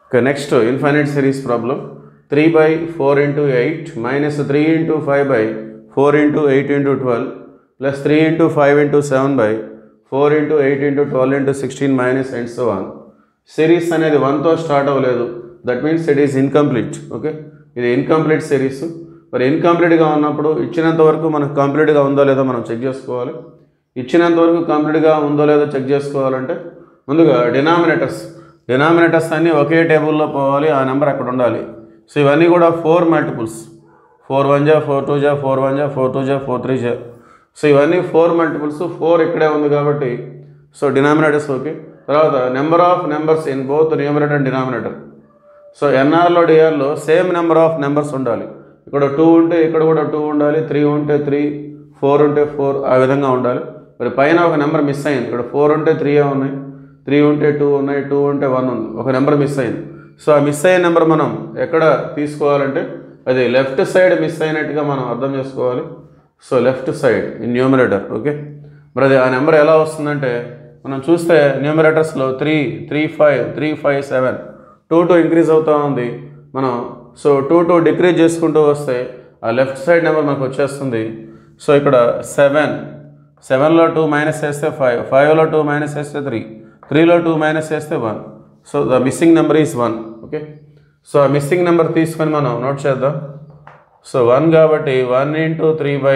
Okay, next infinite series problem. 3 by 4 into 8 minus 3 into 5 by 4 into 8 into 12 plus 3 into 5 into 7 by 4 into 8 into 12 into 16 minus and so on. Series అనేది వన్తో start అవ్వలేదు that means it is incomplete okay ఇది incomplete series మరి ఇన్కంప్లీట్గా ఉన్నప్పుడు ఇచ్చినంత వరకు మనకు కంప్లీట్గా ఉందో లేదో మనం చెక్ చేసుకోవాలి ఇచ్చినంత వరకు కంప్లీట్గా ఉందో లేదో చెక్ చేసుకోవాలంటే ముందుగా డినామినేటర్స్ డినామినేటర్స్ అన్నీ ఒకే టేబుల్లో పోవాలి ఆ నెంబర్ అక్కడ ఉండాలి సో ఇవన్నీ కూడా ఫోర్ మల్టిపుల్స్ ఫోర్ వన్ జా ఫోర్ టూ జా ఫోర్ వన్ జా ఫోర్ టూ జా ఫోర్ త్రీ జా సో ఇవన్నీ ఫోర్ మల్టిపుల్స్ ఫోర్ ఇక్కడే ఉంది కాబట్టి సో డినామినేటర్స్ ఓకే తర్వాత number of numbers in both numerator and denominator so ఎన్ఆర్లో డిఆర్లో సేమ్ నెంబర్ ఆఫ్ నెంబర్స్ ఉండాలి ఇక్కడ టూ ఉంటే ఇక్కడ కూడా టూ ఉండాలి త్రీ ఉంటే త్రీ ఫోర్ ఉంటే ఫోర్ ఆ విధంగా ఉండాలి మరి పైన ఒక నెంబర్ మిస్ అయింది ఇక్కడ ఫోర్ ఉంటే త్రీ ఉన్నాయి త్రీ ఉంటే టూ ఉన్నాయి టూ ఉంటే వన్ ఉంది ఒక నెంబర్ మిస్ అయింది సో ఆ మిస్ అయిన నెంబర్ మనం ఎక్కడ తీసుకోవాలంటే అది లెఫ్ట్ సైడ్ మిస్ అయినట్టుగా మనం అర్థం చేసుకోవాలి so left side in numerator okay మరి అది ఆ నెంబర్ ఎలా వస్తుందంటే మనం చూస్తే న్యూమరేటర్స్లో three three five three five seven two two increase అవుతూ ఉంది మనం సో టూ టూ డిక్రీజ్ చేసుకుంటూ వస్తే ఆ లెఫ్ట్ సైడ్ నెంబర్ మనకు వచ్చేస్తుంది సో ఇక్కడ సెవెన్ సెవెన్లో టూ మైనస్ చేస్తే ఫైవ్ ఫైవ్లో టూ మైనస్ చేస్తే త్రీ త్రీలో టూ మైనస్ చేస్తే one so the missing number is one okay so ఆ మిస్సింగ్ నెంబర్ తీసుకొని మనం నోట్ చేద్దాం సో వన్ కాబట్టి one into three by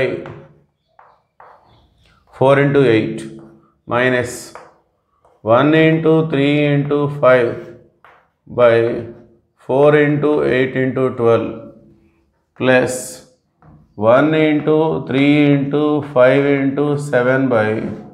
four into eight minus one into three into five by four into eight into twelve plus one into three into five into seven by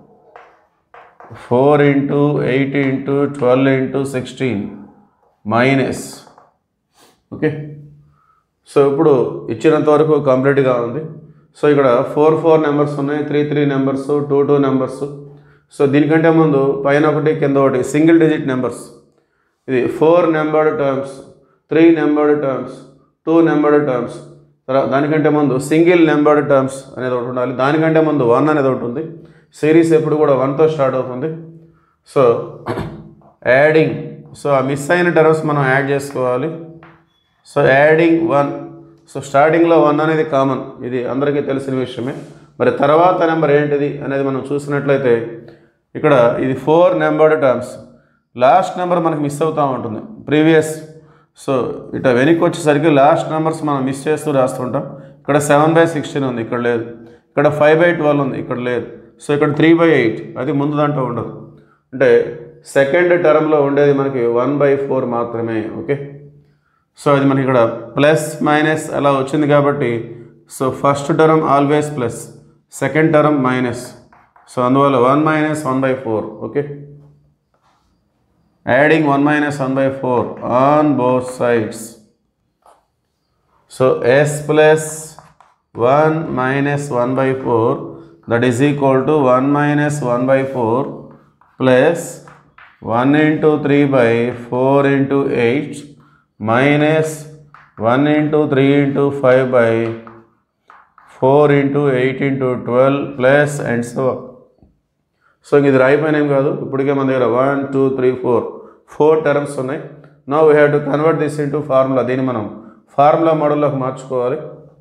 four into eight into twelve into sixteen minus okay so ఇప్పుడు ఇచ్చినంత వరకు కంప్లీట్గా ఉంది so ఇక్కడ four four numbers ఉన్నాయి three three numbers two two numbers so దీనికంటే ముందు పైన ఒకటి కింద ఒకటి సింగిల్ డిజిట్ నెంబర్స్ ఇది four numbered terms three numbered terms two numbered terms తర్వాత దానికంటే ముందు సింగిల్ నెంబర్డ్ టర్మ్స్ అనేది ఒకటి ఉండాలి దానికంటే ముందు వన్ అనేది ఒకటి ఉంది సిరీస్ ఎప్పుడు కూడా వన్తో స్టార్ట్ అవుతుంది సో యాడింగ్ సో ఆ మిస్ అయిన టర్మ్స్ మనం యాడ్ చేసుకోవాలి సో యాడింగ్ వన్ సో స్టార్టింగ్లో వన్ అనేది కామన్ ఇది అందరికీ తెలిసిన విషయమే మరి తర్వాత నెంబర్ ఏంటిది అనేది మనం చూసినట్లయితే ఇక్కడ ఇది four numbered terms last number మనకి మిస్ అవుతూ ఉంటుంది ప్రీవియస్ సో ఇట వెనక్కి వచ్చేసరికి లాస్ట్ నెంబర్స్ మనం మిస్ చేస్తూ రాస్తుంటాం ఇక్కడ సెవెన్ బై సిక్స్టీన్ ఉంది ఇక్కడ లేదు ఇక్కడ ఫైవ్ బై ట్వెల్వ్ ఉంది ఇక్కడ లేదు సో ఇక్కడ త్రీ బై ఎయిట్ అది ముందు దాంట్లో ఉండదు అంటే సెకండ్ టర్మ్లో ఉండేది మనకి వన్ బై ఫోర్ మాత్రమే ఓకే సో అది మనకి ఇక్కడ ప్లస్ మైనస్ అలా వచ్చింది కాబట్టి so first term always plus second term minus so అందువల్ల one minus one by four okay adding one minus one by four on both sides so S plus one minus one by four that is equal to one minus one by four plus one into three by four into eight minus one into three into five by four into eight into twelve plus and so so ఇది రాయిపోయినాం కాదు ఇప్పటికే మన దగ్గర one two three four four terms ఉన్నాయి no we have to convert this into formula దీన్ని మనం formula మోడల్లోకి మార్చుకోవాలి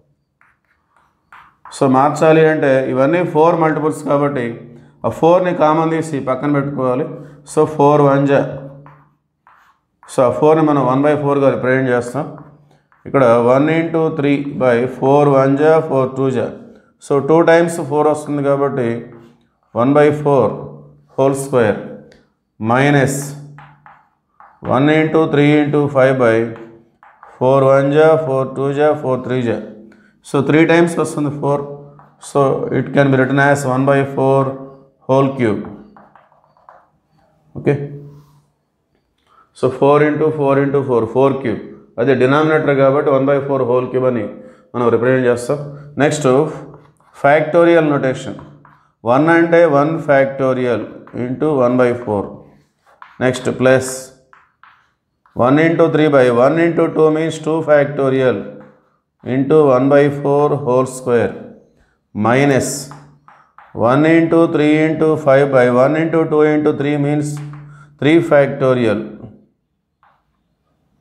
సో మార్చాలి అంటే ఇవన్నీ ఫోర్ మల్టిపుల్స్ కాబట్టి ఆ ఫోర్ని కామన్ తీసి పక్కన పెట్టుకోవాలి సో ఫోర్ వన్ జా సో ఆ ఫోర్ని మనం వన్ బై ఫోర్గా రిప్రజెంట్ చేస్తాం ఇక్కడ one into three by four one జా ఫోర్ టూ జా సో టూ టైమ్స్ ఫోర్ వస్తుంది కాబట్టి one by four whole square minus one into three into five by four one జా ఫోర్ టూ జా four three జా so three times వస్తుంది four so it can be written as one by four whole cube okay so four into four into four four cube అదే denominator కాబట్టి one by four whole cube అని మనం represent చేస్తాం next factorial notation one అంటే one factorial into one by four next plus one into three by one into two means two factorial into one by four whole square minus one into three into five by one into two into three means three factorial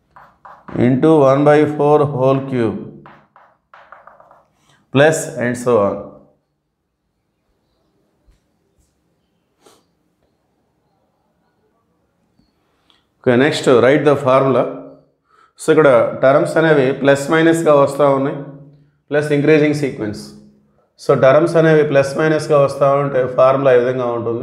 into one by four whole cube plus and so on okay next write the formula so ఇక్కడ terms అనేవి plus మైనస్గా వస్తూ ఉన్నాయి plus increasing sequence so terms అనేవి plus మైనస్గా వస్తూ ఉంటే formula ఈ విధంగా ఉంటుంది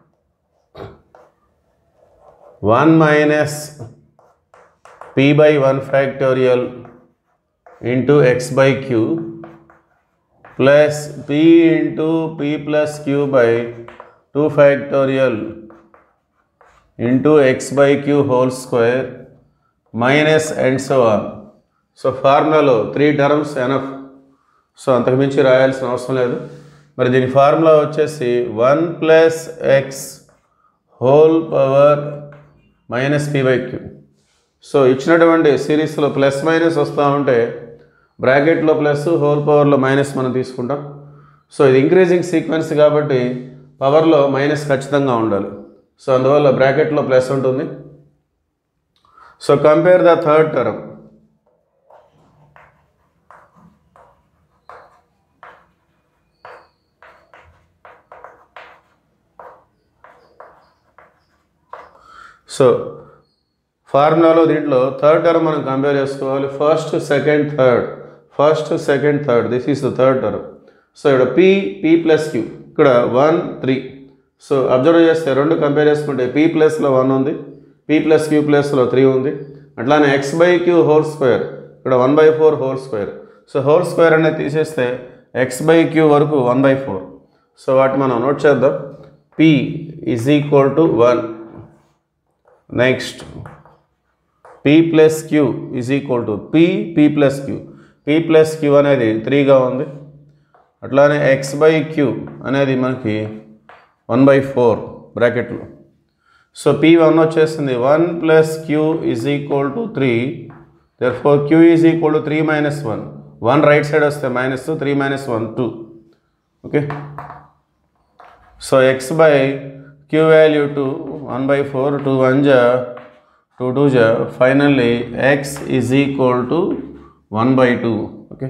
one minus p by one factorial into x by q plus p into p plus q by two factorial into x by q whole square minus and so on so ఫార్ములాలో three terms enough so అంతకుమించి రాయాల్సిన అవసరం లేదు మరి దీని formula వచ్చేసి one plus x whole power minus p by q so ఇచ్చినటువంటి సిరీస్లో plus minus వస్తూ ఉంటే బ్రాకెట్లో ప్లస్ హోల్ పవర్లో మైనస్ మనం తీసుకుంటాం సో ఇది ఇంక్రీజింగ్ సీక్వెన్స్ కాబట్టి పవర్లో మైనస్ ఖచ్చితంగా ఉండాలి సో అందువల్ల బ్రాకెట్లో ప్లస్ ఉంటుంది so compare the third term so ఫార్ములాలో దీంట్లో థర్డ్ టర్మ్ మనం కంపేర్ చేసుకోవాలి first second third first second third this is the third term so ఇక్కడ పీ పీ ప్లస్ క్యూ ఇక్కడ వన్ త్రీ సో అబ్జర్వ్ చేస్తే రెండు కంపేర్ చేసుకుంటే పీ ప్లస్లో వన్ ఉంది పీ ప్లస్ క్యూ ప్లస్లో త్రీ ఉంది అట్లానే x by q whole square ఇక్కడ one by four whole square so whole square అనేది తీసేస్తే ఎక్స్ బై క్యూ వరకు వన్ బై ఫోర్ సో వాటి మనం నోట్ చేద్దాం p is equal to one next p plus q is equal to p p plus q p plus q అనేది త్రీగా ఉంది అట్లానే ఎక్స్ బై క్యూ అనేది మనకి వన్ బై ఫోర్ బ్రాకెట్లో సో పీ వన్ వచ్చేసింది one plus q is equal to three therefore q is equal to three minus one one right side వస్తే minus three minus one two okay so x by q value to one by four two one జా two two జా finally x is equal to one by two okay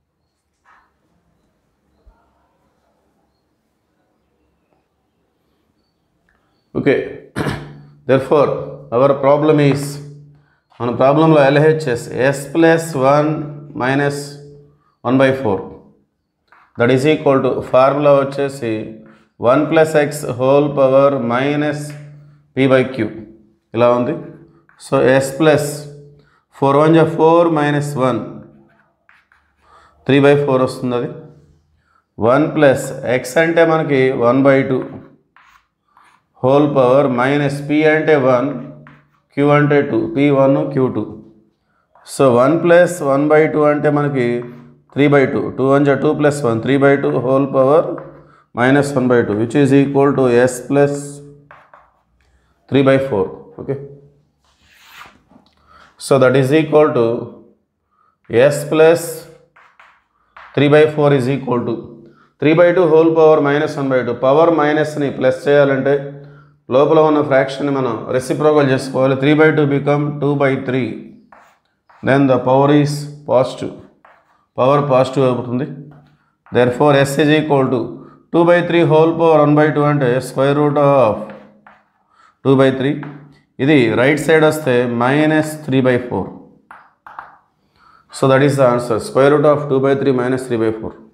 okay therefore our problem is మన ప్రాబ్లంలో LHS S plus one minus one by four that is equal to formula వచ్చేసి one plus x whole power minus p by q ఇలా ఉంది so S plus four one జా four minus one three by four వస్తుంది అది one plus x అంటే మనకి one by two whole power minus p అంటే one q అంటే two p one q two so one plus one by two అంటే మనకి three by two two one జా two plus one three by two whole power minus one by two which is equal to S plus three by four okay so that is equal to S plus three by four is equal to three by two whole power minus one by two power మైనస్ని plus చేయాలంటే లోపల ఉన్న ఫ్రాక్షన్ని మనం reciprocal చేసుకోవాలి three by two become two by three then the power is positive power positive అవుతుంది therefore S is equal to two by three whole power one by two అంటే square root of two by three ఇది right side వస్తే minus three by four so that is the answer square root of two by three minus three by four